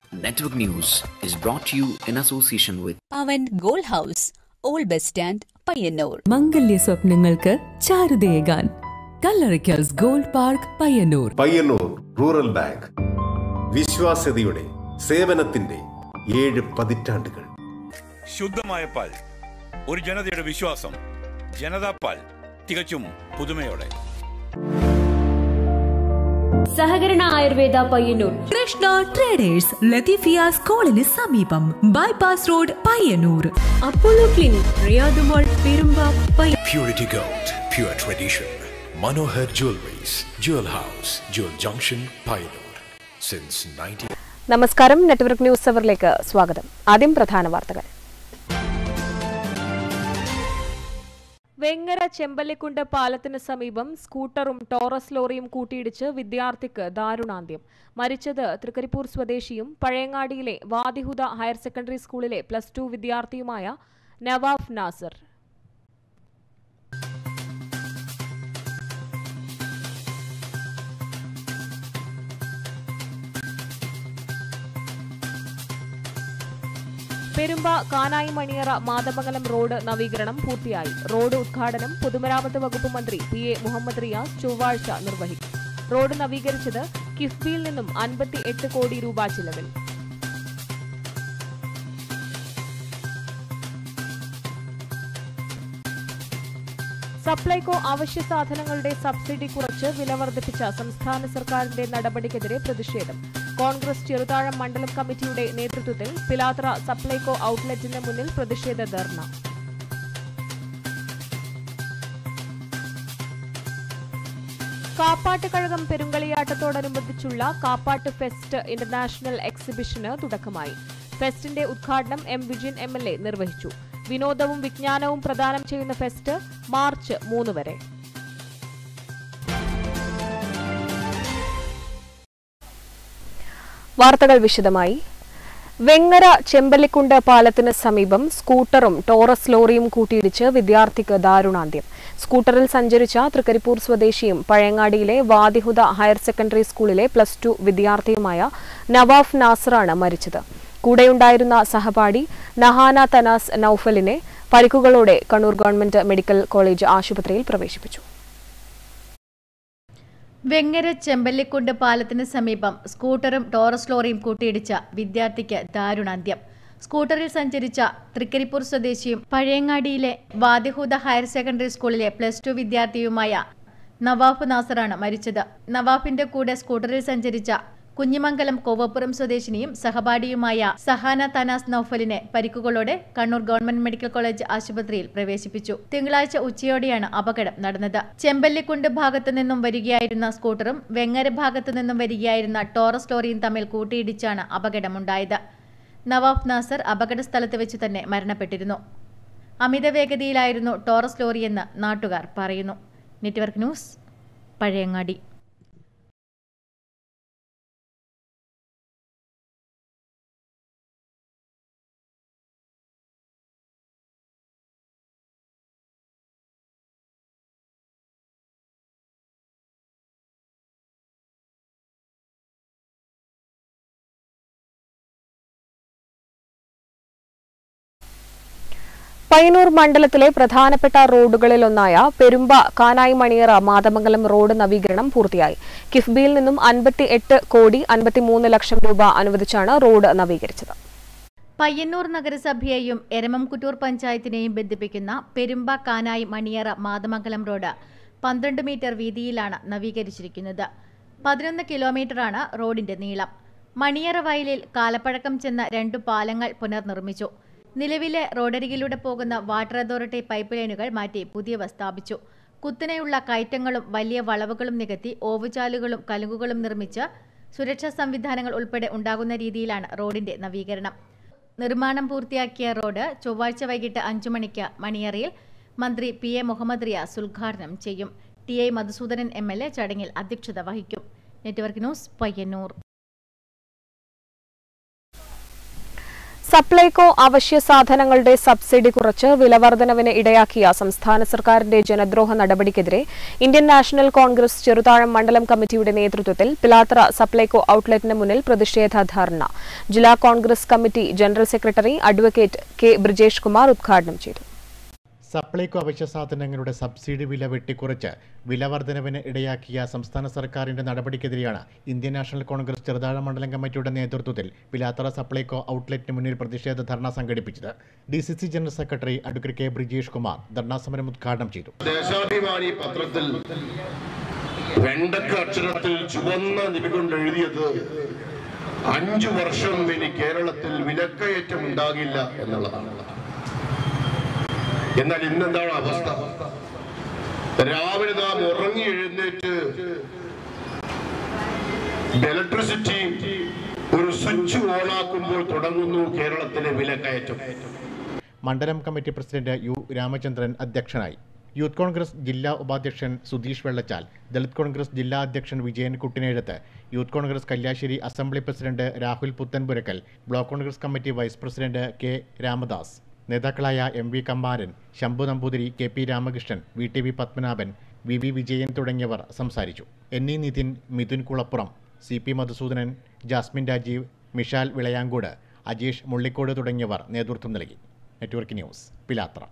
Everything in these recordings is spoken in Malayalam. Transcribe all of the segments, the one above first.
Network News is brought to you in association with Pavan gold house old bus stand Payyanur മംഗല്യ സ്വപ്നങ്ങൾക്ക് ചാരുതയേകാൻ Kallarickals gold park Payyanur Payyanur rural bank വിശ്വാസ്യതയുടെ സേവനത്തിന്റെ ഏഴ് പതിറ്റാണ്ടുകൾ ശുദ്ധമായ പാൽ ഒരു ജനതയുടെ വിശ്വാസം ജനതാ പാൽ തികച്ചും പുതുമയോടെ സഹകരണ ആയുർവേദ പയ്യന്നൂർ കൃഷ്ണ ട്രേഡേഴ്സ് ലത്തീഫിയ സ്കൂളിന് സമീപം bypass road Payyanur Apollo clinic റിയാദുമോൾ പെരുമ്പ പയ്യ Purity Gold, pure tradition. Manohar Jewelries, Jewel House, Jewel Junction, Pioneer. Since 19. നമസ്കാരം നെറ്റ്വർക്ക് ന്യൂസ് അവറിലേക്ക് സ്വാഗതം ആദ്യം പ്രധാന വാർത്തകൾ വെങ്ങര ചെമ്പല്ലിക്കുണ്ട് പാലത്തിന് സമീപം സ്കൂട്ടറും ടോറസ് ലോറിയും കൂട്ടിയിടിച്ച് വിദ്യാർത്ഥിക്ക് ദാരുണാന്ത്യം മരിച്ചത് തൃക്കരിപ്പൂർ സ്വദേശിയും പഴയങ്ങാടിയിലെ വാദിഹുദ ഹയർ സെക്കൻഡറി സ്കൂളിലെ പ്ലസ് ടു വിദ്യാർത്ഥിയുമായ നവാഫ് നാസർ പെരുമ്പ കാനായി മണിയറ മാതമംഗലം റോഡ് നവീകരണം പൂർത്തിയായി റോഡ് ഉദ്ഘാടനം പൊതുമരാമത്ത് വകുപ്പ് മന്ത്രി പി എ മുഹമ്മദ് റിയാസ് ചൊവ്വാഴ്ച നിർവഹിക്കും റോഡ് നവീകരിച്ചത് കിഫ്ബിയിൽ നിന്നും അൻപത്തി എട്ട് കോടി രൂപ ചിലവിൽ സപ്ലൈകോ അവശ്യ സാധനങ്ങളുടെ സബ്സിഡി കുറച്ച് വില വർദ്ധിപ്പിച്ച സംസ്ഥാന സർക്കാരിന്റെ നടപടിക്കെതിരെ പ്രതിഷേധം കോൺഗ്രസ് ചെറുതാഴം മണ്ഡലം കമ്മിറ്റിയുടെ നേതൃത്വത്തിൽ പിലാത്ര സപ്ലൈകോ ഔട്ട്ലെറ്റിന് മുന്നിൽ പ്രതിഷേധ ധർണ കാപ്പാട്ട് കഴകം പെരുങ്കളിയാട്ടത്തോടനുബന്ധിച്ചുള്ള കാപ്പാട്ട് ഫെസ്റ്റ് ഇന്റർനാഷണൽ എക്സിബിഷന് തുടക്കമായി ഫെസ്റ്റിന്റെ ഉദ്ഘാടനം M Vijayan M L A നിർവഹിച്ചു വിനോദവും വിജ്ഞാനവും പ്രദാനം ചെയ്യുന്ന ഫെസ്റ്റ് മാർച്ച് മൂന്ന് വരെ വാർത്തകൾ വിശദമായി വെങ്ങര ചെമ്പല്ലിക്കുണ്ട് പാലത്തിന് സമീപം സ്കൂട്ടറും ടോറസ് ലോറിയും കൂട്ടിയിടിച്ച് വിദ്യാർത്ഥിക്ക് ദാരുണാന്ത്യം സ്കൂട്ടറിൽ സഞ്ചരിച്ച തൃക്കരിപ്പൂർ സ്വദേശിയും പഴയങ്ങാടിയിലെ വാദിഹുദ ഹയർ സെക്കൻഡറി സ്കൂളിലെ പ്ലസ് ടു വിദ്യാർത്ഥിയുമായ നവാഫ് നാസറാണ് മരിച്ചത് കൂടെയുണ്ടായിരുന്ന സഹപാഠി നഹാന തനാസ് നൌഫലിനെ പരിക്കുകളോടെ കണ്ണൂർ ഗവൺമെന്റ് മെഡിക്കൽ കോളേജ് ആശുപത്രിയിൽ പ്രവേശിപ്പിച്ചു വെങ്ങര ചെമ്പല്ലിക്കുണ്ട് പാലത്തിന് സമീപം സ്കൂട്ടറും ടോറസ് ലോറിയും കൂട്ടിയിടിച്ച വിദ്യാർത്ഥിക്ക് ദാരുണാന്ത്യം സ്കൂട്ടറിൽ സഞ്ചരിച്ച തൃക്കരിപ്പൂർ സ്വദേശിയും പഴയങ്ങാടിയിലെ വാദിഹൂദ ഹയർ സെക്കൻഡറി സ്കൂളിലെ പ്ലസ് ടു വിദ്യാർത്ഥിയുമായ നവാഫ് നാസറാണ് മരിച്ചത് നവാഫിന്റെ കൂടെ സ്കൂട്ടറിൽ സഞ്ചരിച്ച കുഞ്ഞിമംഗലം കോവപ്പുറം സ്വദേശിനിയും സഹപാഠിയുമായ സഹാന തനാസ് നൌഫലിനെ പരിക്കുകളോടെ കണ്ണൂർ ഗവൺമെന്റ് മെഡിക്കൽ കോളേജ് ആശുപത്രിയിൽ പ്രവേശിപ്പിച്ചു തിങ്കളാഴ്ച ഉച്ചയോടെയാണ് അപകടം നടന്നത് ചെമ്പല്ലിക്കുണ്ട് ഭാഗത്തു നിന്നും വരികയായിരുന്ന സ്കൂട്ടറും വെങ്ങര ഭാഗത്തു നിന്നും വരികയായിരുന്ന ടോറസ് ലോറിയും തമ്മിൽ കൂട്ടിയിടിച്ചാണ് അപകടമുണ്ടായത് നവാഫ് നാസർ അപകട സ്ഥലത്ത് വെച്ച് തന്നെ മരണപ്പെട്ടിരുന്നു അമിത വേഗതയിലായിരുന്നു ടോറസ് ലോറിയെന്ന് നാട്ടുകാർ പറയുന്നു നെറ്റ്വർക്ക് ന്യൂസ് പഴയങ്ങാടി പയ്യന്നൂർ മണ്ഡലത്തിലെ പ്രധാനപ്പെട്ട റോഡുകളിലൊന്നായ പെരുമ്പ കാനായി മണിയറ മാതമംഗലം റോഡ് നവീകരണം പൂർത്തിയായി കിഫ്ബിയിൽ നിന്നും അൻപത്തി എട്ട് കോടി അൻപത്തിമൂന്ന് ലക്ഷം രൂപ അനുവദിച്ചാണ് റോഡ് നവീകരിച്ചത് പയ്യന്നൂർ നഗരസഭയെയും എരമംകുറ്റൂർ പഞ്ചായത്തിനെയും ബന്ധിപ്പിക്കുന്ന പെരുമ്പ കാനായി മണിയറ മാതമംഗലം റോഡ് പന്ത്രണ്ട് മീറ്റർ വീതിയിലാണ് നവീകരിച്ചിരിക്കുന്നത് പതിനൊന്ന് കിലോമീറ്ററാണ് റോഡിന്റെ നീളം മണിയറ വയലിൽ കാലപ്പഴക്കം ചെന്ന രണ്ടു പാലങ്ങൾ പുനർനിർമ്മിച്ചു നിലവിലെ റോഡരികിലൂടെ പോകുന്ന വാട്ടർ അതോറിറ്റി പൈപ്പ് ലൈനുകൾ മാറ്റി പുതിയവ സ്ഥാപിച്ചു കുത്തനെയുള്ള കയറ്റങ്ങളും വലിയ വളവുകളും നികത്തി ഓവുചാലുകളും കലുങ്കുകളും നിർമ്മിച്ച് സുരക്ഷാ സംവിധാനങ്ങൾ ഉൾപ്പെടെ ഉണ്ടാകുന്ന രീതിയിലാണ് റോഡിന്റെ നവീകരണം നിർമ്മാണം പൂർത്തിയാക്കിയ റോഡ് ചൊവ്വാഴ്ച വൈകിട്ട് അഞ്ചു മണിക്ക് മണിയറയിൽ മന്ത്രി പി എ മുഹമ്മദ് റിയാസ് ഉദ്ഘാടനം ചെയ്യും T I Madhusoodanan M L A ചടങ്ങിൽ അധ്യക്ഷത വഹിക്കും നെറ്റ്വർക്ക് ന്യൂസ് പയ്യന്നൂർ സപ്ലൈകോ അവശ്യ സാധനങ്ങളുടെ സബ്സിഡി കുറച്ച് വിലവർധനവിന് ഇടയാക്കിയ സംസ്ഥാന സർക്കാരിന്റെ ജനദ്രോഹ നടപടിക്കെതിരെ ഇന്ത്യൻ നാഷണൽ കോൺഗ്രസ് ചെറുതാഴം മണ്ഡലം കമ്മിറ്റിയുടെ നേതൃത്വത്തിൽ പിലാത്തറ സപ്ലൈകോ ഔട്ട്ലെറ്റിന് മുന്നിൽ പ്രതിഷേധ ധർണ ജില്ലാ Congress committee general secretary advocate K Brijesh Kumar ഉദ്ഘാടനം ചെയ്തു സപ്ലൈകോ അവശ്യ സാധനങ്ങളുടെ സബ്സിഡി വില വെട്ടിക്കുറച്ച് വില വർധനവിന് ഇടയാക്കിയ സംസ്ഥാന സർക്കാരിന്റെ നടപടിക്കെതിരെയാണ് ഇന്ത്യൻ നാഷണൽ കോൺഗ്രസ് ചെറുതാഴ മണ്ഡലം കമ്മിറ്റിയുടെ നേതൃത്വത്തിൽ പിലാത്തറ സപ്ലൈകോ ഔട്ട്ലെറ്റിന് മുന്നിൽ പ്രതിഷേധ ധർണ സംഘടിപ്പിച്ചത് D C C general secretary advocate K Brijesh Kumar dharna സമരം ഉദ്ഘാടനം ചെയ്തു ദേശാഭിമാനി പത്രത്തിൽ വെണ്ടക്ക അക്ഷരത്തിൽ ചുവന്ന നിബി കൊണ്ട് എഴുതിയത് അഞ്ചു വർഷം ഇനി കേരളത്തിൽ വിലക്കയറ്റം ഉണ്ടാകില്ല എന്നുള്ളതാണ് എന്നാൽ ഇന്നെന്താണ് അവസ്ഥ രാവിലെ നാം ഉറങ്ങി എഴുന്നേറ്റ് ഇലക്ട്രിസിറ്റി ഒരു സ്വിച്ച് ഓണാക്കുമ്പോൾ തുടങ്ങുന്നു കേരളത്തിലെ വിലക്കയറ്റം മണ്ഡലം കമ്മിറ്റി പ്രസിഡന്റ് യു രാമചന്ദ്രൻ അധ്യക്ഷനായി യൂത്ത് കോൺഗ്രസ് ജില്ലാ ഉപാധ്യക്ഷൻ സുധീഷ് വെള്ളച്ചാൽ ദളിത് കോൺഗ്രസ് ജില്ലാ അധ്യക്ഷൻ Vijayan Kuttinezhuth Youth Congress Kalliasseri assembly president Rahul Puthanpurackal block Congress committee vice president K Ramadas നേതാക്കളായ M V Kammaran Shambhu Namboothiri K P Ramakrishnan V T V Padmanabhan V V Vijayan തുടങ്ങിയവർ സംസാരിച്ചു N E Nithin Midhun Kulappuram C P Madhusoodanan Jasmine Rajeev Mishal Vilayancode Ajeesh Mullikode തുടങ്ങിയവർ നേതൃത്വം നൽകി നെറ്റ്വർക്ക് ന്യൂസ് പിലാത്ര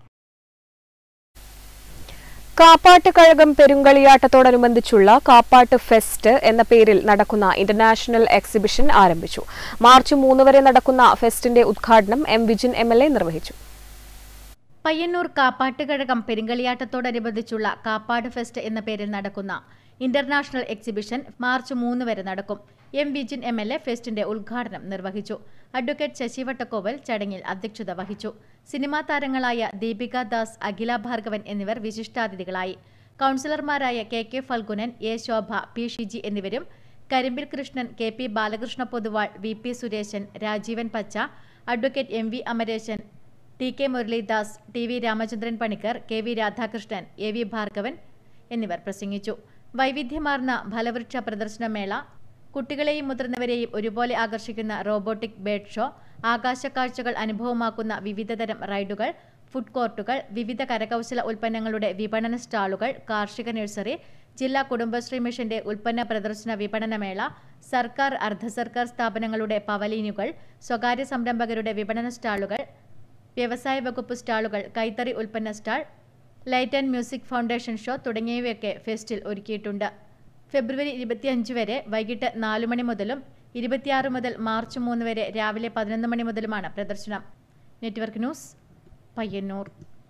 കാപ്പാട്ട് കഴകം പെരുങ്കളിയാട്ടത്തോടനുബന്ധിച്ചുള്ള കാപ്പാട്ട് ഫെസ്റ്റ് എന്ന പേരിൽ നടക്കുന്ന ഇന്റർനാഷണൽ എക്സിബിഷൻ ആരംഭിച്ചു മാർച്ച് മൂന്ന് വരെ നടക്കുന്ന ഫെസ്റ്റിന്റെ ഉദ്ഘാടനം M Vijin M L A നിർവഹിച്ചു പയ്യന്നൂർ കാപ്പാട്ട് കഴകം പെരുങ്കളിയാട്ടത്തോടനുബന്ധിച്ചുള്ള കാപ്പാട് ഫെസ്റ്റ് എന്ന പേരിൽ നടക്കുന്ന ഇന്റർനാഷണൽ എക്സിബിഷൻ മാർച്ച് മൂന്ന് വരെ നടക്കും M Vijin M L A ഫെസ്റ്റിന്റെ ഉദ്ഘാടനം നിർവഹിച്ചു അഡ്വക്കേറ്റ് ശശി വട്ടക്കോവൽ ചടങ്ങിൽ അധ്യക്ഷത വഹിച്ചു സിനിമാ താരങ്ങളായ ദീപിക ദാസ് അഖില ഭാർഗവൻ എന്നിവർ വിശിഷ്ടാതിഥികളായി കൗൺസിലർമാരായ K K Phalgunan A Shobha P Shiji എന്നിവരും Karimbil Krishnan K P Balakrishna Poduval V P Suresan Rajeevan Pacha advocate M V Amareshan T K Muralidas T V Ramachandran Panicker K V Radhakrishnan A V Bhargavan എന്നിവർ പ്രസംഗിച്ചു വൈവിധ്യമാർന്ന ഫലവൃക്ഷ പ്രദർശനമേള കുട്ടികളെയും മുതിർന്നവരെയും ഒരുപോലെ ആകർഷിക്കുന്ന റോബോട്ടിക് ബേഡ് ഷോ ആകാശക്കാഴ്ചകൾ അനുഭവമാക്കുന്ന വിവിധതരം റൈഡുകൾ ഫുഡ് കോർട്ടുകൾ വിവിധ കരകൗശല ഉൽപ്പന്നങ്ങളുടെ വിപണന സ്റ്റാളുകൾ കാർഷിക നഴ്സറി ജില്ലാ കുടുംബശ്രീ മിഷന്റെ ഉൽപ്പന്ന പ്രദർശന വിപണനമേള സർക്കാർ അർദ്ധ സർക്കാർ സ്ഥാപനങ്ങളുടെ പവലീനുകൾ സ്വകാര്യ സംരംഭകരുടെ വിപണന സ്റ്റാളുകൾ വ്യവസായ വകുപ്പ് സ്റ്റാളുകൾ കൈത്തറി ഉൽപ്പന്ന stall light and music foundation show തുടങ്ങിയവയൊക്കെ ഫെസ്റ്റിൽ ഒരുക്കിയിട്ടുണ്ട് ഫെബ്രുവരി ഇരുപത്തിയഞ്ച് വരെ വൈകിട്ട് നാലു മണി മുതലും ഇരുപത്തിയാറ് മുതൽ മാർച്ച് മൂന്ന് വരെ രാവിലെ പതിനൊന്ന് മണി മുതലുമാണ് പ്രദർശനം നെറ്റ്വർക്ക് ന്യൂസ് പയ്യന്നൂർ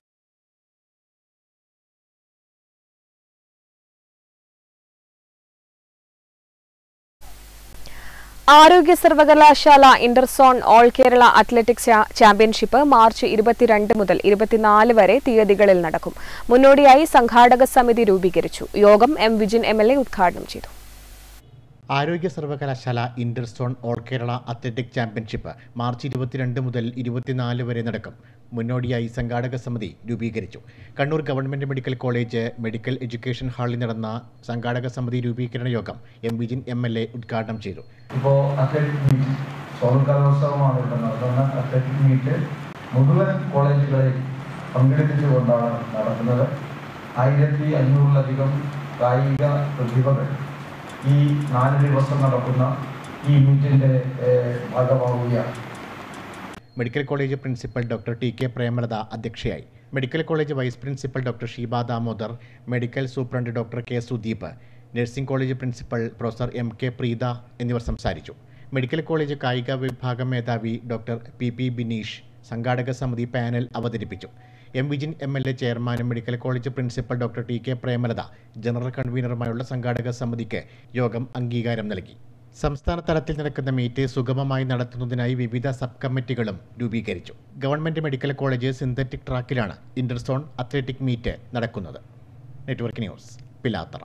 ആരോഗ്യ സർവകലാശാല ഇന്റർസോൺ ഓൾ കേരള അത്ലറ്റിക്സ് ചാ- ചാമ്പ്യൻഷിപ്പ് മാർച്ച് ഇരുപത്തിരണ്ട് മുതൽ ഇരുപത്തിനാല് വരെ തീയതികളിൽ നടക്കും മുന്നോടിയായി സംഘാടക സമിതി രൂപീകരിച്ചു യോഗം M Vijin M L A ഉദ്ഘാടനം ചെയ്തു ആരോഗ്യ സർവകലാശാല interzone all Kerala athletic championship March ഇരുപത്തിരണ്ട് മുതൽ ഇരുപത്തിനാല് വരെ നടക്കും മുന്നോടിയായി സംഘാടക സമിതി രൂപീകരിച്ചു Kannur government medical college medical education ഹാളിൽ നടന്ന സംഘാടക സമിതി രൂപീകരണ യോഗം M Vijin M L A ഉദ്ഘാടനം ചെയ്തു ഇപ്പോൾ അത്ലറ്റിക് മീറ്റ് സോളർ കലോത്സവമാണ് ഇവിടെ നടത്തുന്നത് അത്ലറ്റിക് മീറ്റ് മുഴുവൻ കോളേജുകളിൽ പങ്കെടുപ്പിച്ചുകൊണ്ടാണ് നടക്കുന്നത് ആയിരത്തി അഞ്ഞൂറിലധികം കായിക പ്രതിഭകൾ ഈ നാല് ദിവസം നടക്കുന്ന ഈ മീറ്റിൻ്റെ ഭാഗമാവുകയാണ് medical college principal doctor T K Premalatha അധ്യക്ഷയായി medical college vice principal doctor Sheeba Damodar medical superintendent doctor K Sudeep nursing college principal professor M K Preetha എന്നിവർ സംസാരിച്ചു മെഡിക്കൽ കോളേജ് കായിക വിഭാഗം മേധാവി ഡോക്ടർ പി പി ബിനീഷ് സംഘാടക സമിതി പാനൽ അവതരിപ്പിച്ചു M Vijin M L A ചെയർമാനും medical college principal doctor T K Premalatha general കൺവീനറുമായുള്ള സംഘാടക സമിതിക്ക് യോഗം അംഗീകാരം നൽകി സംസ്ഥാന തലത്തിൽ നടക്കുന്ന മീറ്റ് സുഗമമായി നടത്തുന്നതിനായി വിവിധ സബ് കമ്മിറ്റികളും രൂപീകരിച്ചു ഗവൺമെന്റ് മെഡിക്കൽ കോളേജ് സിന്തറ്റിക് ട്രാക്കിലാണ് ഇന്റർസോൺ അത്ലറ്റിക് മീറ്റ് നടക്കുന്നത് നെറ്റ്വർക്ക് ന്യൂസ് പിലാത്തറ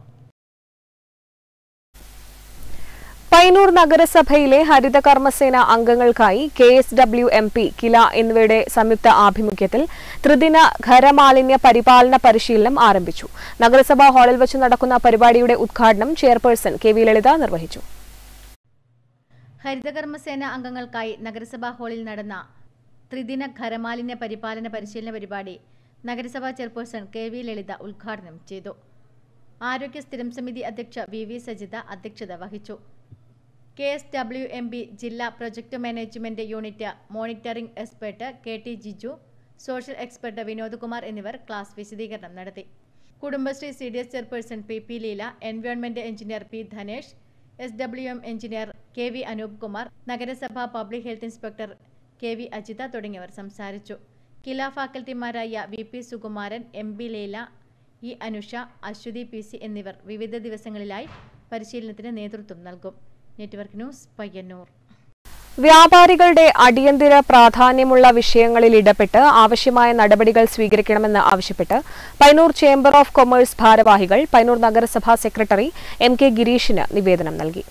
പയ്യന്നൂർ നഗരസഭയിലെ ഹരിത കർമ്മസേന അംഗങ്ങൾക്കായി K S W M P KILA എന്നിവയുടെ സംയുക്ത ആഭിമുഖ്യത്തിൽ ത്രിദിന ഖരമാലിന്യ പരിപാലന പരിശീലനം ആരംഭിച്ചു നഗരസഭാ ഹാളിൽ വെച്ച് നടക്കുന്ന പരിപാടിയുടെ ഉദ്ഘാടനം ചെയർപേഴ്സൺ കെ വി ലളിത നിർവഹിച്ചു ഹരിതകർമ്മസേന അംഗങ്ങൾക്കായി നഗരസഭാ ഹാളിൽ നടന്ന ത്രിദിന ഖരമാലിന്യ പരിപാലന പരിശീലന പരിപാടി നഗരസഭാ ചെയർപേഴ്സൺ കെ വി ലളിത ഉദ്ഘാടനം ചെയ്തു ആരോഗ്യ സ്ഥിരം സമിതി അധ്യക്ഷ വി വി സജിത അധ്യക്ഷത വഹിച്ചു K S W M B ജില്ലാ project management unit monitoring expert K T Jiju social expert Vinod Kumar എന്നിവർ ക്ലാസ് വിശദീകരണം നടത്തി Kudumbashree C D S chairperson P P Leela environment engineer P Dhanesh S W M engineer K V Anoop Kumar നഗരസഭാ public health inspector K V Ajitha തുടങ്ങിയവർ സംസാരിച്ചു കില ഫാക്കൽറ്റിമാരായ V P Sukumaran M B Leela E Anusha Aswathy P C എന്നിവർ വിവിധ ദിവസങ്ങളിലായി പരിശീലനത്തിന് നേതൃത്വം നൽകും നെറ്റ്വർക്ക് ന്യൂസ് പയ്യന്നൂർ വ്യാപാരികളുടെ അടിയന്തര പ്രാധാന്യമുള്ള വിഷയങ്ങളിൽ ഇടപെട്ട് ആവശ്യമായ നടപടികൾ സ്വീകരിക്കണമെന്ന് ആവശ്യപ്പെട്ട് പൈനൂർ ചേംബർ ഓഫ് കൊമേഴ്സ് ഭാരവാഹികൾ പൈനൂർ നഗരസഭാ സെക്രട്ടറി എം കെ ഗിരീഷിന് നിവേദനം നൽകി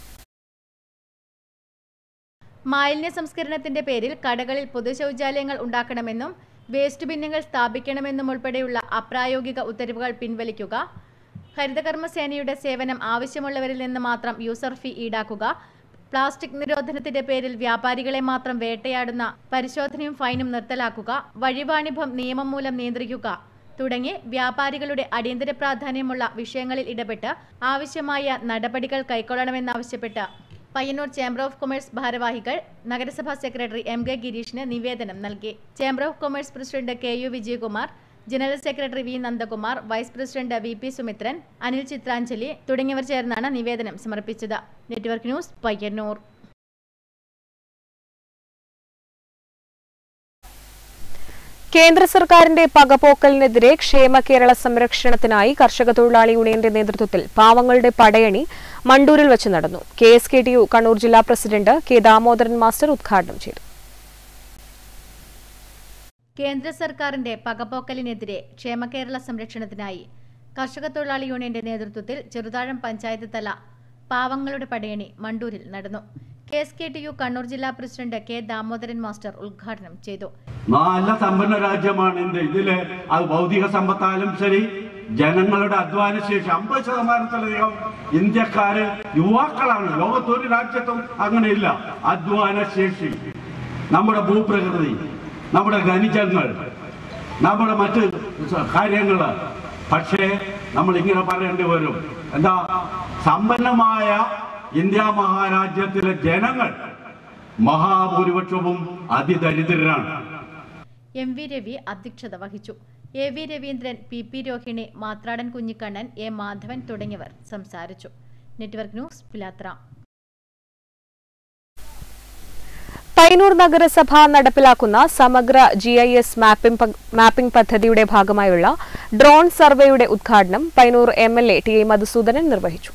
മാലിന്യ സംസ്കരണത്തിന്റെ പേരിൽ കടകളിൽ പൊതുശൗചാലയങ്ങൾ ഉണ്ടാക്കണമെന്നും വേസ്റ്റ് ബിന്നുകൾ സ്ഥാപിക്കണമെന്നും ഉൾപ്പെടെയുള്ള അപ്രായോഗിക ഉത്തരവുകൾ പിൻവലിക്കുക ഹരിതകർമ്മസേനയുടെ സേവനം ആവശ്യമുള്ളവരിൽ നിന്ന് മാത്രം യൂസർ ഫീ ഈടാക്കുക പ്ലാസ്റ്റിക് നിരോധനത്തിന്റെ പേരിൽ വ്യാപാരികളെ മാത്രം വേട്ടയാടുന്ന പരിശോധനയും ഫൈനും നിർത്തലാക്കുക വഴിവാണിഭം നിയമം മൂലം നിയന്ത്രിക്കുക തുടങ്ങി വ്യാപാരികളുടെ അടിയന്തര പ്രാധാന്യമുള്ള വിഷയങ്ങളിൽ ഇടപെട്ട് ആവശ്യമായ നടപടികൾ കൈക്കൊള്ളണമെന്നാവശ്യപ്പെട്ട് പയ്യന്നൂർ ചേംബർ ഓഫ് കൊമേഴ്സ് ഭാരവാഹികൾ നഗരസഭാ സെക്രട്ടറി എം കെ ഗിരീഷിന് നിവേദനം നൽകി chamber of commerce president K U Vijayakumar general secretary V Nandakumar vice president V P Sumithran Anil Chitranjali തുടങ്ങിയവർ ചേർന്നാണ് നിവേദനം സമർപ്പിച്ചത് നെറ്റ്വർക്ക് ന്യൂസ് പയ്യന്നൂർ കേന്ദ്ര സർക്കാരിന്റെ പകപോക്കലിനെതിരെ ക്ഷേമ കേരള സംരക്ഷണത്തിനായി കർഷക തൊഴിലാളി യൂണിയന്റെ നേതൃത്വത്തിൽ പാവങ്ങളുടെ പടയണി മണ്ടൂരിൽ വെച്ച് നടന്നു K S K T U Kannur ജില്ലാ പ്രസിഡന്റ് കെ ദാമോദരൻ മാസ്റ്റർ ഉദ്ഘാടനം ചെയ്തു കേന്ദ്ര സർക്കാരിന്റെ പകപോക്കലിനെതിരെ ക്ഷേമകേരള സംരക്ഷണത്തിനായി കർഷക തൊഴിലാളി യൂണിയന്റെ നേതൃത്വത്തിൽ ചെറുതാഴം പഞ്ചായത്ത് തല പാവങ്ങളുടെ പടയണി മണ്ടൂരിൽ നടന്നു K S K T U Kannur ജില്ലാ പ്രസിഡന്റ് കെ ദാമോദരൻ മാസ്റ്റർ ഉദ്ഘാടനം ചെയ്തു നല്ല സമ്പന്ന രാജ്യമാണ് ഇന്ത്യ ഇതില് അത് ഭൗതിക സമ്പത്തായാലും ശരി ജനങ്ങളുടെ അധ്വാന ശേഷി അമ്പത് ശതമാനത്തിലധികം ഇന്ത്യക്കാര് യുവാക്കളാണ് ലോകത്തൊരു രാജ്യത്തും അങ്ങനെയില്ല അധ്വാന ശേഷി നമ്മുടെ ഭൂപ്രകൃതി നമ്മുടെ ഖനിജങ്ങൾ നമ്മുടെ മറ്റ് കാര്യങ്ങള് പക്ഷേ നമ്മൾ ഇങ്ങനെ പറയേണ്ടി വരും എന്താ സമ്പന്നമായ ഇന്ത്യ മഹാരാജ്യത്തിലെ ജനങ്ങൾ മഹാഭൂരിപക്ഷവും അതിദരിദ്രരാണ് എം വി രവി അധ്യക്ഷത വഹിച്ചു A V Raveendran P P Rohini Mathradan Kunhikannan A Madhavan തുടങ്ങിയവർ സംസാരിച്ചു നെറ്റ്വർക്ക് ന്യൂസ് പിലാത്ര പയ്യന്നൂർ നഗരസഭ നടപ്പിലാക്കുന്ന സമഗ്ര ജി ഐ എസ് മാപ്പിംഗ് പദ്ധതിയുടെ ഭാഗമായുള്ള ഡ്രോൺ സർവേയുടെ ഉദ്ഘാടനം Payyanur M L A T A Madhusoodanan നിർവഹിച്ചു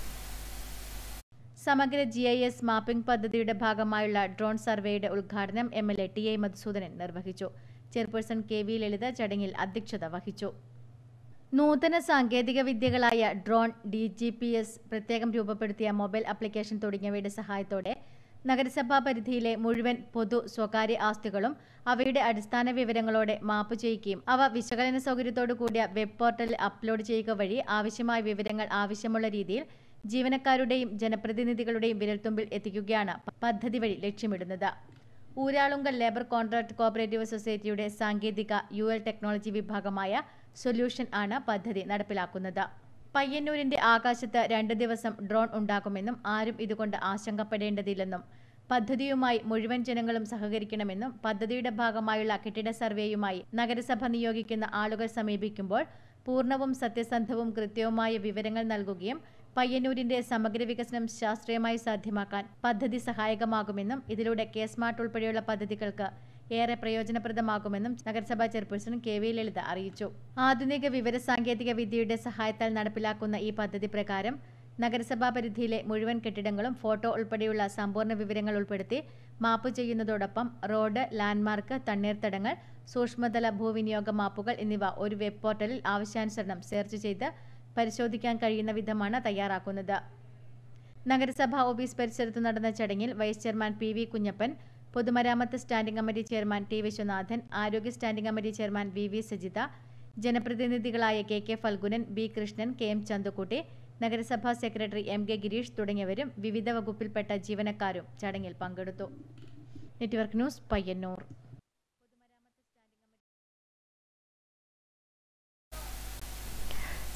സമഗ്ര ജി ഐ എസ് മാപ്പിംഗ് പദ്ധതിയുടെ ഭാഗമായുള്ള ഡ്രോൺ സർവേയുടെ ഉദ്ഘാടനം M L A T A Madhusoodanan നിർവഹിച്ചു ചെയർപേഴ്സൺ കെ വി ലളിത ചടങ്ങിൽ അധ്യക്ഷത വഹിച്ചു നൂതന സാങ്കേതിക വിദ്യകളായ drone D G P S പ്രത്യേകം രൂപപ്പെടുത്തിയ മൊബൈൽ ആപ്ലിക്കേഷൻ തുടങ്ങിയവയുടെ സഹായത്തോടെ നഗരസഭാ പരിധിയിലെ മുഴുവൻ പൊതു സ്വകാര്യ ആസ്തികളും അവയുടെ അടിസ്ഥാന വിവരങ്ങളോടെ മാപ്പ് ചെയ്യുകയും അവ വിശകലന സൗകര്യത്തോടു കൂടിയ വെബ് പോർട്ടലിൽ അപ്ലോഡ് ചെയ്യുക വഴി ആവശ്യമായ വിവരങ്ങൾ ആവശ്യമുള്ള രീതിയിൽ ജീവനക്കാരുടെയും ജനപ്രതിനിധികളുടെയും വിരൽത്തുമ്പിൽ എത്തിക്കുകയാണ് പദ്ധതി വഴി ലക്ഷ്യമിടുന്നത് ഊരാളുങ്കൽ ലേബർ കോൺട്രാക്ട് കോഓപ്പറേറ്റീവ് സൊസൈറ്റിയുടെ സാങ്കേതിക യു എൽ ടെക്നോളജി വിഭാഗമായ സൊല്യൂഷൻ ആണ് പദ്ധതി നടപ്പിലാക്കുന്നത് പയ്യന്നൂരിന്റെ ആകാശത്ത് രണ്ട് ദിവസം ഡ്രോൺ ഉണ്ടാകുമെന്നും ആരും ഇതുകൊണ്ട് ആശങ്കപ്പെടേണ്ടതില്ലെന്നും പദ്ധതിയുമായി മുഴുവൻ ജനങ്ങളും സഹകരിക്കണമെന്നും പദ്ധതിയുടെ ഭാഗമായുള്ള കെട്ടിട സർവേയുമായി നഗരസഭ നിയോഗിക്കുന്ന ആളുകൾ സമീപിക്കുമ്പോൾ പൂർണ്ണവും സത്യസന്ധവും കൃത്യവുമായ വിവരങ്ങൾ നൽകുകയും പയ്യന്നൂരിന്റെ സമഗ്ര വികസനം ശാസ്ത്രീയമായി സാധ്യമാക്കാൻ പദ്ധതി സഹായകമാകുമെന്നും ഇതിലൂടെ കെ സ്മാർട്ട് ഉൾപ്പെടെയുള്ള പദ്ധതികൾക്ക് ഏറെ പ്രയോജനപ്രദമാകുമെന്നും നഗരസഭാ ചെയർപേഴ്സൺ കെ വി ലളിത അറിയിച്ചു ആധുനിക വിവര സാങ്കേതിക വിദ്യയുടെ സഹായത്താൽ നടപ്പിലാക്കുന്ന ഈ പദ്ധതി പ്രകാരം നഗരസഭാ പരിധിയിലെ മുഴുവൻ കെട്ടിടങ്ങളും ഫോട്ടോ ഉൾപ്പെടെയുള്ള സമ്പൂർണ്ണ വിവരങ്ങൾ ഉൾപ്പെടുത്തി മാപ്പ് ചെയ്യുന്നതോടൊപ്പം റോഡ് ലാൻഡ്മാർക്ക് തണ്ണീർത്തടങ്ങൾ സൂക്ഷ്മതല ഭൂവിനിയോഗ മാപ്പുകൾ എന്നിവ ഒരു വെബ് പോർട്ടലിൽ ആവശ്യാനുസരണം സെർച്ച് ചെയ്ത് പരിശോധിക്കാൻ കഴിയുന്ന വിധമാണ് തയ്യാറാക്കുന്നത് നഗരസഭാ ഓഫീസ് പരിസരത്ത് നടന്ന ചടങ്ങിൽ vice chairman P V Kunhappan പൊതുമരാമത്ത് standing committee chairman T Viswanathan ആരോഗ്യ standing committee chairman V V Sajitha ജനപ്രതിനിധികളായ K K Phalgunan B Krishnan K M Chandukutty നഗരസഭാ സെക്രട്ടറി എം കെ ഗിരീഷ് തുടങ്ങിയവരും വിവിധ വകുപ്പിൽപ്പെട്ട ജീവനക്കാരും ചടങ്ങിൽ പങ്കെടുത്തു network news Payyanur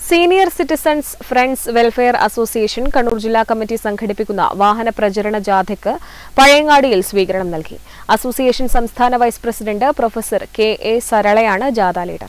senior citizens friends welfare association Kannur ജില്ലാ കമ്മിറ്റി സംഘടിപ്പിക്കുന്ന വാഹന പ്രചരണ ജാഥയ്ക്ക് പഴയങ്ങാടിയിൽ സ്വീകരണം നൽകി അസോസിയേഷൻ സംസ്ഥാന vice president professor K A സരളയാണ് ജാഥ leader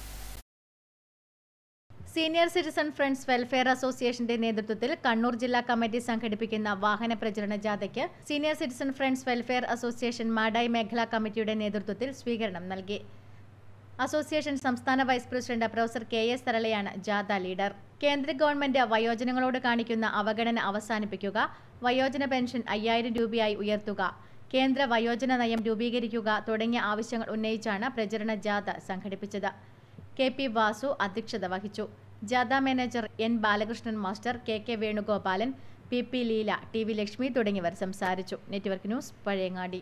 senior citizen friends welfare അസോസിയേഷന്റെ നേതൃത്വത്തിൽ കണ്ണൂർ ജില്ലാ കമ്മിറ്റി സംഘടിപ്പിക്കുന്ന വാഹന പ്രചരണ ജാഥയ്ക്ക് senior citizen friends welfare association Madayi മേഖലാ കമ്മിറ്റിയുടെ നേതൃത്വത്തിൽ സ്വീകരണം നൽകി അസോസിയേഷൻ സംസ്ഥാന vice president professor K S സരളയാണ് ജാഥ ലീഡർ കേന്ദ്ര ഗവൺമെന്റ് വയോജനങ്ങളോട് കാണിക്കുന്ന അവഗണന അവസാനിപ്പിക്കുക വയോജന പെൻഷൻ അയ്യായിരം രൂപയായി ഉയർത്തുക കേന്ദ്ര വയോജന നയം രൂപീകരിക്കുക തുടങ്ങിയ ആവശ്യങ്ങൾ ഉന്നയിച്ചാണ് പ്രചരണ ജാഥ സംഘടിപ്പിച്ചത് കെ പി വാസു അധ്യക്ഷത വഹിച്ചു ജാഥ manager N Balakrishnan master K K Venugopalan P P Leela T V Lakshmi തുടങ്ങിയവർ സംസാരിച്ചു നെറ്റ്വർക്ക് ന്യൂസ് പഴയങ്ങാടി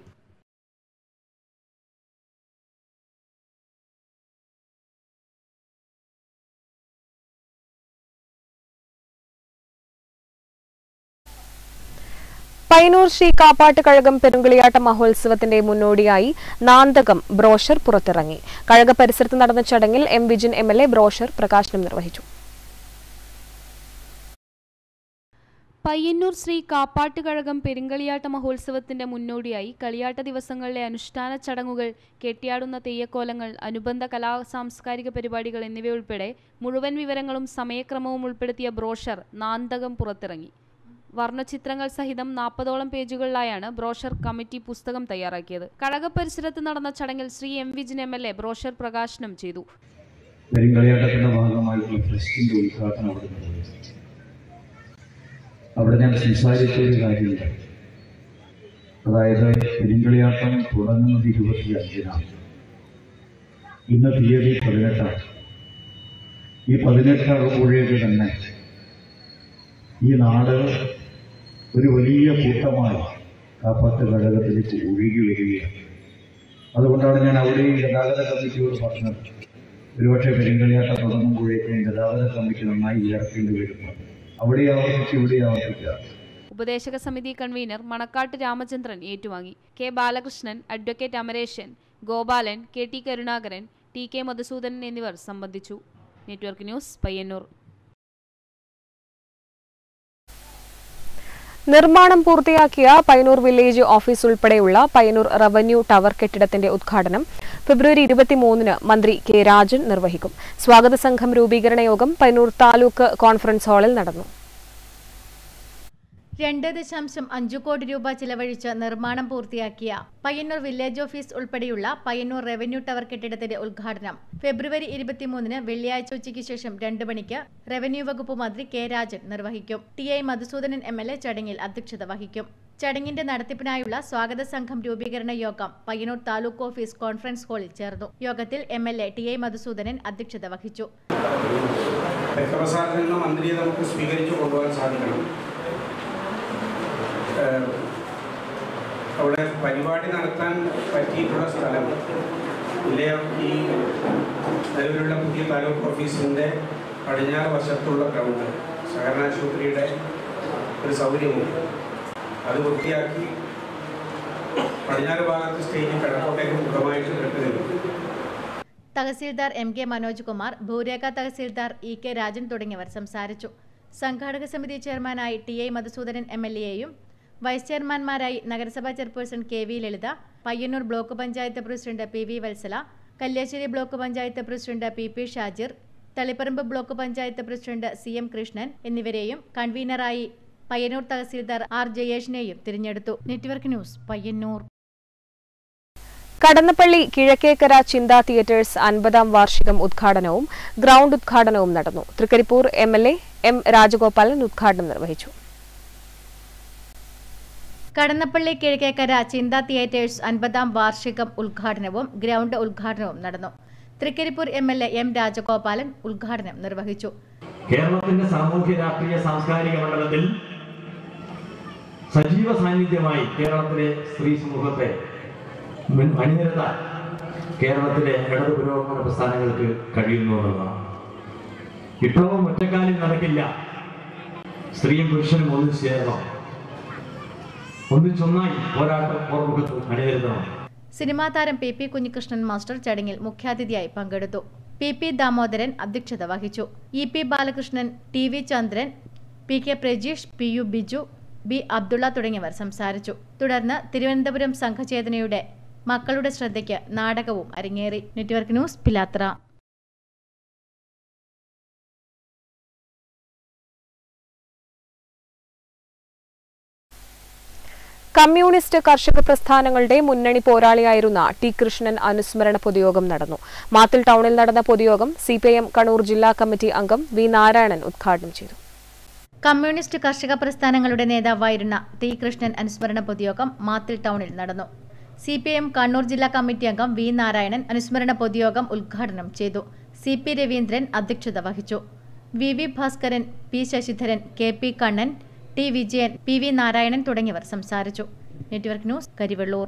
പയ്യന്നൂർ ശ്രീ കാപ്പാട്ട് കഴകം പെരുങ്കളിയാട്ട മഹോത്സവത്തിന്റെ മുന്നോടിയായി നാന്തകം ബ്രോഷർ പുറത്തിറങ്ങി കഴക പരിസരത്ത് നടന്ന ചടങ്ങിൽ M Vijin M L A brochure പ്രകാശനം നിർവഹിച്ചു പയ്യന്നൂർ ശ്രീ കാപ്പാട്ട് കഴകം പെരുങ്കളിയാട്ട മഹോത്സവത്തിന്റെ മുന്നോടിയായി കളിയാട്ട ദിവസങ്ങളിലെ അനുഷ്ഠാന ചടങ്ങുകൾ കെട്ടിയാടുന്ന തെയ്യക്കോലങ്ങൾ അനുബന്ധ കലാ സാംസ്കാരിക പരിപാടികൾ എന്നിവയുൾപ്പെടെ മുഴുവൻ വിവരങ്ങളും സമയക്രമവും ഉൾപ്പെടുത്തിയ ബ്രോഷർ നാന്തകം പുറത്തിറങ്ങി വർണ്ണചിത്രങ്ങൾ സഹിതം നാൽപ്പതോളം പേജുകളിലായാണ് ബ്രോഷർ കമ്മിറ്റി പുസ്തകം തയ്യാറാക്കിയത് കഴക പരിസരത്ത് നടന്ന ചടങ്ങിൽ Shri M Vijin M L A brochure പ്രകാശനം ചെയ്തു പെരുങ്കളിയാട്ടത്തിന്റെ ഭാഗമായിട്ടുള്ള ഫെസ്റ്റിന്റെ ഉദ്ഘാടനം അവിടെ നിർവഹിച്ചു അവിടെ ഞാൻ സംസാരിച്ച ഒരു കാര്യമില്ല അതായത് പെരുങ്കളിയാട്ടം തുടങ്ങുന്നത് ഇരുപത്തി അഞ്ചിനാണ് ഇന്ന് തീയതി പതിനെട്ടാണ് ഈ പതിനെട്ടാകുമ്പോഴേക്ക് തന്നെ ഈ നാട് ഒരു വലിയ കൂട്ടമായി കാപ്പാട്ട് ഘടകത്തിലേക്ക് ഒഴുകി വരികയാണ് അതുകൊണ്ടാണ് ഞാൻ അവിടെ ഈ ഗതാഗത കമ്മിറ്റിയോട് പറഞ്ഞത് ഒരുപക്ഷെ പെരുങ്കളിയാട്ടം തുടങ്ങുമ്പോഴേക്കും ഗതാഗത കമ്മിറ്റി നന്നായി ഉയർത്തേണ്ടി വരും അവിടെ ആവർത്തിച്ച് ഇവിടെ ആവർത്തിക്കുക ഉപദേശക സമിതി കൺവീനർ മണക്കാട്ട് രാമചന്ദ്രൻ ഏറ്റുവാങ്ങി K Balakrishnan advocate Amareshan Gopalan K T Karunakaran T K Madhusudanan എന്നിവർ സംബന്ധിച്ചു നെറ്റ്വർക്ക് ന്യൂസ് പയ്യന്നൂർ നിർമ്മാണം പൂർത്തിയാക്കിയ പയ്യന്നൂർ വില്ലേജ് ഓഫീസ് ഉൾപ്പെടെയുള്ള പയ്യന്നൂർ റവന്യൂ ടവർ കെട്ടിടത്തിന്റെ ഉദ്ഘാടനം ഫെബ്രുവരി ഇരുപത്തിമൂന്നിന് മന്ത്രി കെ രാജൻ നിർവഹിക്കും സ്വാഗത സംഘം രൂപീകരണ യോഗം പയ്യന്നൂർ താലൂക്ക് കോൺഫറൻസ് ഹാളിൽ നടന്നു രണ്ട് ദശാംശം അഞ്ചു കോടി രൂപ ചിലവഴിച്ച് നിർമ്മാണം പൂർത്തിയാക്കിയ പയ്യന്നൂർ വില്ലേജ് ഓഫീസ് ഉൾപ്പെടെയുള്ള പയ്യന്നൂർ റവന്യൂ ടവർ കെട്ടിടത്തിന്റെ ഉദ്ഘാടനം ഫെബ്രുവരി ഇരുപത്തിമൂന്നിന് വെള്ളിയാഴ്ച ഉച്ചയ്ക്ക് ശേഷം രണ്ട് മണിക്ക് റവന്യൂ വകുപ്പ് മന്ത്രി കെ രാജൻ നിർവഹിക്കും T I Madhusoodanan M L A ചടങ്ങിൽ അധ്യക്ഷത വഹിക്കും ചടങ്ങിന്റെ നടത്തിപ്പിനായുള്ള സ്വാഗത സംഘം രൂപീകരണ യോഗം പയ്യന്നൂർ താലൂക്ക് ഓഫീസ് കോൺഫറൻസ് ഹാളിൽ ചേർന്നു യോഗത്തിൽ M L A T I Madhusudanan അധ്യക്ഷത വഹിച്ചു രക്തപ്രസാദത്തിൽ നിന്ന് മന്ത്രിയെ നമുക്ക് സ്വീകരിച്ചു കൊണ്ടുപോകാൻ സാധിക്കണം ഏഹ് അവിടെ പരിപാടി നടത്താൻ പറ്റിയിട്ടുള്ള സ്ഥലം ഇല്ലേ ഈ നിലവിലുള്ള പുതിയ താലൂക്ക് ഓഫീസിൻ്റെ പടിഞ്ഞാറ് വശത്തുള്ള ഗ്രൗണ്ട് സഹകരണ ആശുപത്രിയുടെ ഒരു സൗകര്യമുണ്ട് അത് വൃത്തിയാക്കി പടിഞ്ഞാറ് ഭാഗത്ത് സ്റ്റേജ് കിഴക്കോട്ടേക്ക് മുഖമായിട്ട് കെട്ടുന്നുണ്ട് തഹസീൽദാർ എം കെ മനോജ് കുമാർ ഭൂരേഖ തഹസീൽദാർ ഇ കെ രാജൻ തുടങ്ങിയവർ സംസാരിച്ചു സംഘാടക സമിതി ചെയർമാനായി T I Madhusoodanan M L എയും വൈസ് ചെയർമാൻമാരായി നഗരസഭാ chairperson K V Lalitha Payyanur block panchayat president P V Vatsala Kalliasseri block panchayat president P P Shajir Taliparamba block panchayat president C M Krishnan എന്നിവരെയും കൺവീനറായി പയ്യന്നൂർ തഹസീൽദാർ ആർ ജയേഷിനെയും തിരഞ്ഞെടുത്തു നെറ്റ്വർക്ക് ന്യൂസ് പയ്യന്നൂർ കടന്നപ്പള്ളി കിഴക്കേക്കര ചിന്ത തിയേറ്റേഴ്സ് അൻപതാം വാർഷികം ഉദ്ഘാടനവും ഗ്രൗണ്ട് ഉദ്ഘാടനവും നടന്നു Trikaripur M L A M Rajagopalan ഉദ്ഘാടനം നിർവഹിച്ചു കടന്നപ്പള്ളി കിഴക്കേക്കര ചിന്ത തിയേറ്റേഴ്സ് അൻപതാം വാർഷികം ഉദ്ഘാടനവും ഗ്രൗണ്ട് ഉദ്ഘാടനവും നടന്നു Trikaripur M L A M Rajagopalan ഉദ്ഘാടനം നിർവഹിച്ചു കേരളത്തിന്റെ സാമൂഹ്യ രാഷ്ട്രീയ സാംസ്കാരിക മണ്ഡലത്തിൽ സജീവ സാന്നിധ്യമായി കേരളത്തിലെ സ്ത്രീ സമൂഹത്തെ മുൻ- അണിനിരത്താൻ കേരളത്തിലെ ഇടതു പുരോഗമന പ്രസ്ഥാനങ്ങൾക്ക് കഴിയുന്നു എന്നുള്ളതാണ് വിപ്ലവം ഒറ്റക്കാലിൽ നടക്കില്ല സ്ത്രീയും പുരുഷനും ഒന്നിച്ചു ചേരണം ഒന്നിച്ചൊന്നായി പോരാട്ടം ഓർമുഖത്ത് അണിനിരത്തണം സിനിമാ താരം പി പി കുഞ്ഞികൃഷ്ണൻ മാസ്റ്റർ ചടങ്ങിൽ മുഖ്യാതിഥിയായി പങ്കെടുത്തു പി പി ദാമോദരൻ അധ്യക്ഷത വഹിച്ചു E P Balakrishnan T V Chandran P K Prajeesh P U Biju B Abdulla തുടങ്ങിയവർ സംസാരിച്ചു തുടർന്ന് തിരുവനന്തപുരം സംഘചേതനയുടെ മക്കളുടെ ശ്രദ്ധയ്ക്ക് നാടകവും അരങ്ങേറി നെറ്റ്വർക്ക് ന്യൂസ് പിലാത്ര കമ്മ്യൂണിസ്റ്റ് കർഷക പ്രസ്ഥാനങ്ങളുടെ മുന്നണി പോരാളിയായിരുന്ന ടി കൃഷ്ണൻ അനുസ്മരണ പൊതുയോഗം നടന്നു മാത്തിൽ ടൗണിൽ നടന്ന പൊതുയോഗം സിപിഐഎം കണ്ണൂർ ജില്ലാ കമ്മിറ്റി അംഗം വി നാരായണൻ ഉദ്ഘാടനം ചെയ്തു കമ്മ്യൂണിസ്റ്റ് കർഷക പ്രസ്ഥാനങ്ങളുടെ നേതാവായിരുന്ന ടി കൃഷ്ണൻ അനുസ്മരണ പൊതുയോഗം മാത്തിൽ ടൗണിൽ നടന്നു സി പി എം കണ്ണൂർ ജില്ലാ കമ്മിറ്റി അംഗം വി നാരായണൻ അനുസ്മരണ പൊതുയോഗം ഉദ്ഘാടനം ചെയ്തു സി പി രവീന്ദ്രൻ അധ്യക്ഷത വഹിച്ചു V V Bhaskaran P Sasidharan K P Kannan T Vijayan P V Narayanan തുടങ്ങിയവർ സംസാരിച്ചു network news Karivellur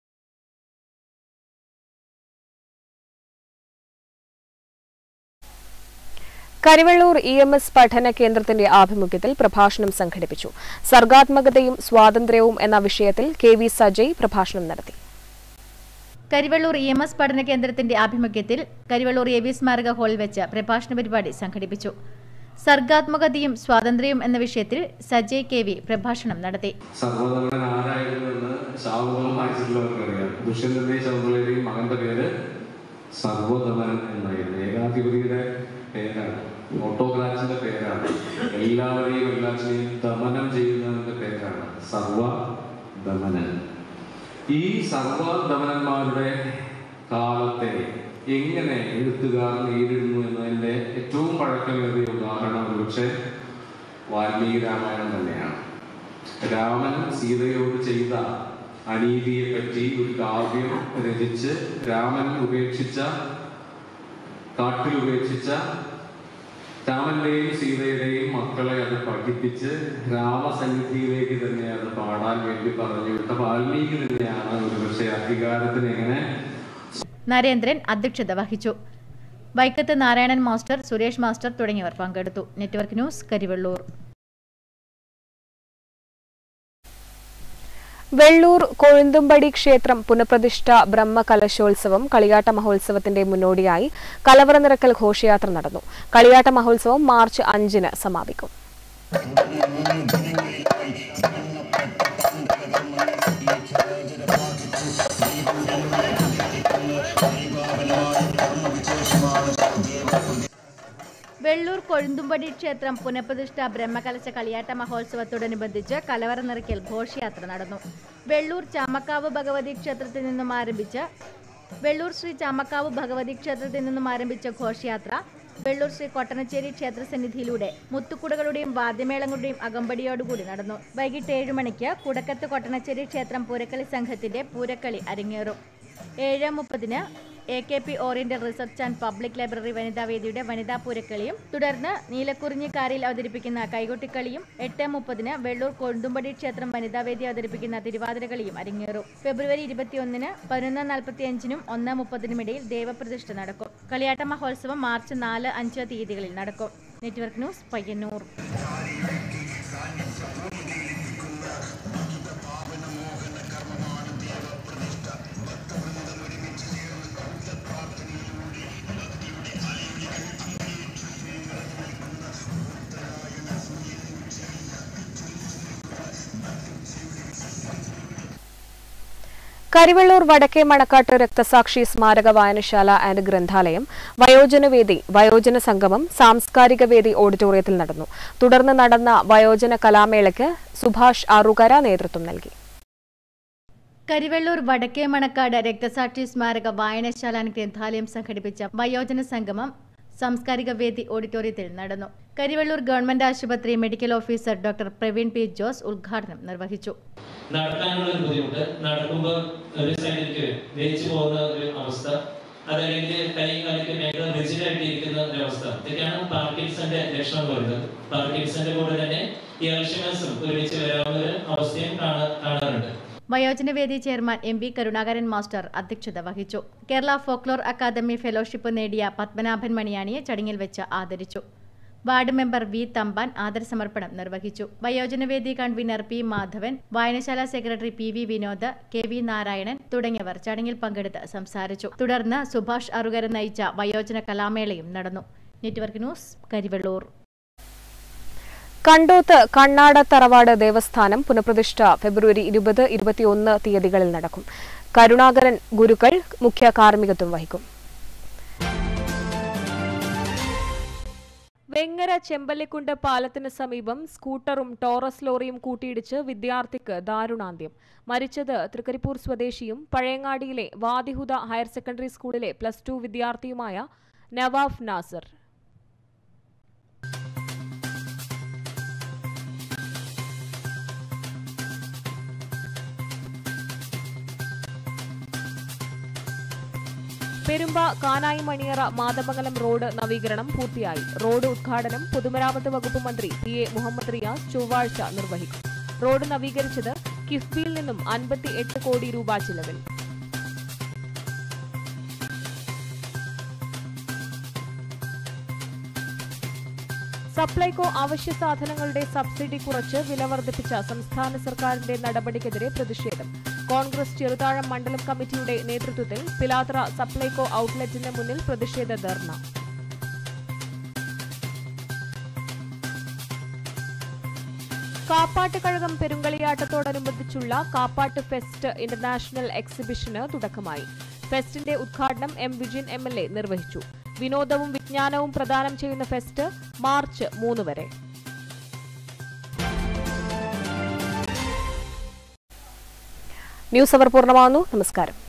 Karivellur E M S പഠന കേന്ദ്രത്തിന്റെ ആഭിമുഖ്യത്തിൽ പ്രഭാഷണം സംഘടിപ്പിച്ചു സർഗാത്മകതയും സ്വാതന്ത്ര്യവും എന്ന വിഷയത്തിൽ കെ വി സജയ് പ്രഭാഷണം നടത്തി കരിവള്ളൂർ ഇ എം എസ് പഠന കേന്ദ്രത്തിന്റെ ആഭിമുഖ്യത്തിൽ കരിവള്ളൂർ എ വി സ്മാരക ഹാളിൽ വെച്ച് പ്രഭാഷണ പരിപാടി സംഘടിപ്പിച്ചു സർഗാത്മകതയും സ്വാതന്ത്ര്യവും എന്ന വിഷയത്തിൽ സജയ് കെ വി പ്രഭാഷണം നടത്തി സർവോദമൻ ആരായിരുന്നു എന്ന് ശാവുകളും വായിച്ചിട്ടുള്ളവർക്കറിയാം ദുഷ്യന്തന്റെയും ശകുന്തളയുടെയും മകന്റെ പേര് സർവോദമനൻ എന്നായിരുന്നു ഏകാധിപതിയുടെ പേരാണ് ഓട്ടോക്രാറ്റിന്റെ പേരാണ് എല്ലാവരെയും എല്ലാറ്റിനെയും ദമനം ചെയ്യുന്നതിന്റെ പേരാണ് സർവ ദമനൻ ഈ സർവദമനന്മാരുടെ കാലത്തെ എങ്ങനെ എഴുത്തുകാർ നേരിടുന്നു എന്നതിന്റെ ഏറ്റവും പഴക്കമേറിയ ഉദാഹരണം ഒരുപക്ഷെ വാൽമീകി രാമായണം തന്നെയാണ് രാമൻ സീതയോട് ചെയ്ത അനീതിയെ പറ്റി ഒരു കാവ്യം രചിച്ച് രാമൻ ഉപേക്ഷിച്ച കാട്ടിൽ ഉപേക്ഷിച്ച രാമന്റെയും സീതയുടെയും മക്കളെ അത് പഠിപ്പിച്ച് രാമസന്നിധിയിലേക്ക് തന്നെ അത് പാടാൻ വേണ്ടി പറഞ്ഞു വിട്ട വാൽമീകി തന്നെയാണ് ഒരുപക്ഷെ അധികാരത്തിന് എങ്ങനെ നരേന്ദ്രൻ അധ്യക്ഷത വഹിച്ചു വൈക്കത്ത് നാരായണൻ മാസ്റ്റർ സുരേഷ് മാസ്റ്റർ തുടങ്ങിയവർ പങ്കെടുത്തു നെറ്റ്വർക്ക് ന്യൂസ് കരിവെള്ളൂർ വെള്ളൂർ കൊഴുന്തുംപടി ക്ഷേത്രം പുനഃപ്രതിഷ്ഠ ബ്രഹ്മകലശോത്സവം കളിയാട്ട മഹോത്സവത്തിന്റെ മുന്നോടിയായി കലവറ നിറക്കൽ ഘോഷയാത്ര നടന്നു കളിയാട്ട മഹോത്സവം മാർച്ച് അഞ്ചിന് സമാപിക്കും വെള്ളൂർ കൊഴുന്തുംപടി ക്ഷേത്രം പുനഃപ്രതിഷ്ഠ ബ്രഹ്മകലശ കളിയാട്ട മഹോത്സവത്തോടനുബന്ധിച്ച് കലവറ നിറയ്ക്കൽ ഘോഷയാത്ര നടന്നു വെള്ളൂർ ചാമക്കാവ് ഭഗവതി ക്ഷേത്രത്തിൽ നിന്നും ആരംഭിച്ച വെള്ളൂർ ശ്രീ ചാമക്കാവ് ഭഗവതി ക്ഷേത്രത്തിൽ നിന്നും ആരംഭിച്ച ഘോഷയാത്ര വെള്ളൂർ ശ്രീ കൊട്ടനച്ചേരി ക്ഷേത്ര സന്നിധിയിലൂടെ മുത്തുക്കുടകളുടെയും വാദ്യമേളങ്ങളുടെയും അകമ്പടിയോടുകൂടി നടന്നു വൈകിട്ട് ഏഴു മണിക്ക് കുടക്കത്ത് കൊട്ടനച്ചേരി ക്ഷേത്രം പൂരക്കളി സംഘത്തിന്റെ പൂരക്കളി അരങ്ങേറും ഏഴ് മുപ്പതിന് A K P oriental research and public library വനിതാ വേദിയുടെ വനിതാ പൂരക്കളിയും തുടർന്ന് നീലക്കുറിഞ്ഞിക്കാരിൽ അവതരിപ്പിക്കുന്ന കൈകൊട്ടിക്കളിയും എട്ട് മുപ്പതിന് വെള്ളൂർ കൊഴുന്തുംപടി ക്ഷേത്രം വനിതാ വേദി അവതരിപ്പിക്കുന്ന തിരുവാതിരകളിയും അരങ്ങേറും ഫെബ്രുവരി ഇരുപത്തിയൊന്നിന് പതിനൊന്ന് നാൽപ്പത്തിയഞ്ചിനും ഒന്ന് മുപ്പതിനും ഇടയിൽ ദേവപ്രതിഷ്ഠ നടക്കും കളിയാട്ട മഹോത്സവം മാർച്ച് നാല് അഞ്ച് തീയതികളിൽ നടക്കും നെറ്റ്വർക്ക് ന്യൂസ് പയ്യന്നൂർ കരിവെള്ളൂർ വടക്കേ മണക്കാട്ട് രക്തസാക്ഷി സ്മാരക വായനശാല ആൻഡ് ഗ്രന്ഥാലയം വയോജനവേദി വയോജന സംഗമം സാംസ്കാരിക വേദി ഓഡിറ്റോറിയത്തിൽ നടന്നു തുടർന്ന് നടന്ന വയോജന കലാമേളയ്ക്ക് സുഭാഷ് ആറുകര നേതൃത്വം നൽകി കരിവെള്ളൂർ വടക്കേ മണക്കാട് രക്തസാക്ഷി സ്മാരക വായനശാല ആൻഡ് ഗ്രന്ഥാലയം സംഘടിപ്പിച്ച വയോജന സംഗമം സാംസ്കാരിക വേദി ഓഡിറ്റോറിയത്തിൽ നടന്നു കരിവെള്ളൂർ ഗവൺമെന്റ് ആശുപത്രി medical officer doctor Praveen P Jose ഉദ്ഘാടനം നിർവഹിച്ചു നടക്കാനുള്ള ഒരു ബുദ്ധിമുട്ട് നടക്കുമ്പോൾ ഒരു സൈഡിലേക്ക് ദേച്ചു പോകുന്ന ഒരു അവസ്ഥ അതല്ലെങ്കിൽ കൈ കാലിക്ക് മേഖല റിജിഡായിട്ട് ഇരിക്കുന്ന ഒരു അവസ്ഥ ഇതൊക്കെയാണ് പാർക്കിൻസന്റെ ലക്ഷണം വരുന്നത് പാർക്കിൻസന്റെ കൂടെ തന്നെ ഈ അൽഷിമേഴ്സും ഒരുമിച്ച് വരാവുന്ന ഒരു അവസ്ഥയും കാണാ- കാണാറുണ്ട് വയോജനവേദി chairman M V Karunakaran master അധ്യക്ഷത വഹിച്ചു കേരള ഫോക്ലോർ അക്കാദമി ഫെലോഷിപ്പ് നേടിയ പത്മനാഭൻ മണിയാണിയെ ചടങ്ങിൽ വെച്ച് ആദരിച്ചു വാർഡ് മെമ്പർ വി തമ്പാൻ ആദരസമർപ്പണം നിർവഹിച്ചു വയോജനവേദി കൺവീനർ പി മാധവൻ വായനശാല secretary P V Vinod K V Narayanan തുടങ്ങിയവർ ചടങ്ങിൽ പങ്കെടുത്ത് സംസാരിച്ചു തുടർന്ന് സുഭാഷ് അറുകര നയിച്ച വയോജന കലാമേളയും നടന്നു നെറ്റ്വർക്ക് ന്യൂസ് കരിവെള്ളൂർ കണ്ടോത്ത് കണ്ണാട തറവാട് ദേവസ്ഥാനം പുനഃപ്രതിഷ്ഠ ഫെബ്രുവരി ഇരുപത് ഇരുപത്തിയൊന്ന് തീയതികളിൽ നടക്കും കരുണാകരൻ ഗുരുക്കൾ മുഖ്യ കാർമ്മികത്വം വഹിക്കും വെങ്ങര ചെമ്പല്ലിക്കുണ്ട് പാലത്തിന് സമീപം സ്കൂട്ടറും ടോറസ് ലോറിയും കൂട്ടിയിടിച്ച് വിദ്യാർത്ഥിക്ക് ദാരുണാന്ത്യം മരിച്ചത് തൃക്കരിപ്പൂർ സ്വദേശിയും പഴയങ്ങാടിയിലെ വാദിഹുദ ഹയർ സെക്കൻഡറി സ്കൂളിലെ പ്ലസ് ടു വിദ്യാർത്ഥിയുമായ നവാഫ് നാസർ പെരുമ്പ കാനായി മണിയറ മാതമംഗലം റോഡ് നവീകരണം പൂർത്തിയായി റോഡ് ഉദ്ഘാടനം പൊതുമരാമത്ത് വകുപ്പ് മന്ത്രി പി എ മുഹമ്മദ് റിയാസ് ചൊവ്വാഴ്ച നിർവഹിക്കും റോഡ് നവീകരിച്ചത് കിഫ്ബിയിൽ നിന്നും അൻപത്തി എട്ട് കോടി രൂപ ചിലവിൽ സപ്ലൈകോ അവശ്യ സാധനങ്ങളുടെ സബ്സിഡി കുറച്ച് വില വർദ്ധിപ്പിച്ച സംസ്ഥാന സർക്കാരിന്റെ നടപടിക്കെതിരെ പ്രതിഷേധം കോൺഗ്രസ് ചെറുതാഴം മണ്ഡലം കമ്മിറ്റിയുടെ നേതൃത്വത്തിൽ പിലാത്ര സപ്ലൈകോ ഔട്ട്ലെറ്റിന് മുന്നിൽ പ്രതിഷേധ ധർണ കാപ്പാട്ട് കഴകം പെരുങ്കളിയാട്ടത്തോടനുബന്ധിച്ചുള്ള കാപ്പാട്ട് ഫെസ്റ്റ് ഇന്റർനാഷണൽ എക്സിബിഷന് തുടക്കമായി ഫെസ്റ്റിന്റെ ഉദ്ഘാടനം M Vijayan M L A നിർവഹിച്ചു വിനോദവും വിജ്ഞാനവും പ്രദാനം ചെയ്യുന്ന ഫെസ്റ്റ് മാർച്ച് മൂന്ന് വരെ ന്യൂസ് അവർ പൂർണ്ണമാകുന്നു നമസ്കാരം